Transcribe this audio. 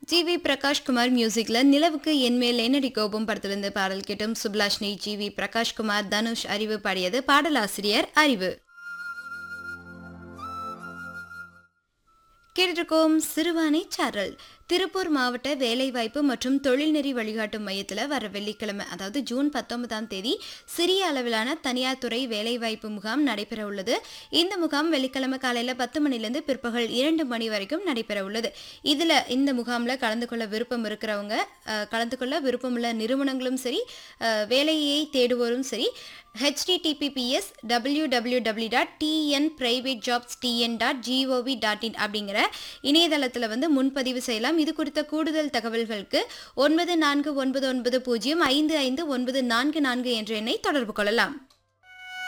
G V Prakash Kumar மியூசிக்ல நிலவுக்கு என்மேல் என்னடி கோபம் படத்திலிருந்து பாடல் கேட்டும் சுப்லாஷ்னி ஜி வி பிரகாஷ்குமார் தனுஷ் அறிவு பாடியது பாடலாசிரியர் அறிவு கேட்டிருக்கோம் சிறுவாணி சாரல் திருப்பூர் மாவட்ட வேலைவாய்ப்பு மற்றும் தொழில்நெறி வழிகாட்டும் மையத்தில் வர வெள்ளிக்கிழமை அதாவது ஜூன் பத்தொன்பதாம் தேதி சிறிய அளவிலான தனியார் துறை வேலைவாய்ப்பு முகாம் நடைபெற உள்ளது இந்த முகாம் வெள்ளிக்கிழமை காலையில் பத்து மணிலேருந்து பிற்பகல் இரண்டு மணி வரைக்கும் நடைபெற உள்ளது இதில் இந்த முகாமில் கலந்து கொள்ள விருப்பம் இருக்கிறவங்க அஹ், கலந்து கொள்ள விருப்பமுள்ள நிறுவனங்களும் சரி அஹ், வேலையை தேடுவோரும் சரி https W W W dot TN private jobs TN dot gov dot in அப்படிங்கிற இணையதளத்தில் வந்து முன்பதிவு செய்யலாம் இது குறித்த கூடுதல் தகவல்களுக்கு ஒன்பது நான்கு ஒன்பது ஒன்பது பூஜ்ஜியம் ஐந்து ஐந்து ஒன்பது நான்கு நான்கு என்ற எண்ணை தொடர்பு கொள்ளலாம்